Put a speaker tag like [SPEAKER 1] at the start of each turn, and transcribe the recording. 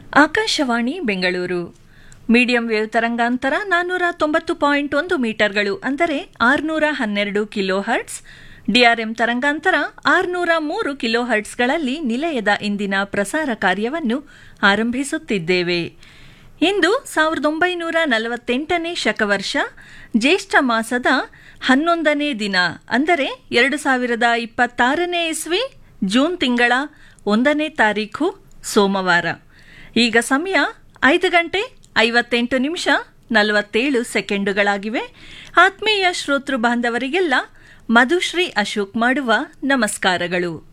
[SPEAKER 1] Akashvani Bengaluru medium wave ತರಂಗಾಂತರ ನಾನ್ನೂರ ತೊಂಬತ್ತು ಪಾಯಿಂಟ್ ಒಂದು ಮೀಟರ್ಗಳು ಅಂದರೆ ಆರುನೂರ ಹನ್ನೆರಡು ಕಿಲೋ ಹರ್ಟ್ಸ್ ಡಿಆರ್ಎಂ ತರಂಗಾಂತರ ಆರುನೂರ ಮೂರು ಕಿಲೋ ಹರ್ಟ್ಸ್ಗಳಲ್ಲಿ ನಿಲಯದ ಇಂದಿನ ಪ್ರಸಾರ ಕಾರ್ಯವನ್ನು ಆರಂಭಿಸುತ್ತಿದ್ದೇವೆ ಇಂದು ಸಾವಿರದ ಒಂಬೈನೂರ ನಲವತ್ತೆಂಟನೇ ಶಕವರ್ಷ ಜ್ಯೇಷ್ಠ ಮಾಸದ ಹನ್ನೊಂದನೇ ದಿನ ಅಂದರೆ ಎರಡು ಸಾವಿರದ ಇಪ್ಪತ್ತಾರನೇ ಇಸ್ವಿ ಜೂನ್ ತಿಂಗಳ ಒಂದನೇ ತಾರೀಖು ಸೋಮವಾರ ಈಗ ಸಮಯ ಐದು ಗಂಟೆ ಐವತ್ತೆಂಟು ನಿಮಿಷ ನಲವತ್ತೇಳು ಸೆಕೆಂಡುಗಳಾಗಿವೆ ಆತ್ಮೀಯ ಶ್ರೋತೃ ಬಾಂಧವರಿಗೆಲ್ಲ ಮಧುಶ್ರೀ ಅಶೋಕ್ ಮಾಡುವ ನಮಸ್ಕಾರಗಳು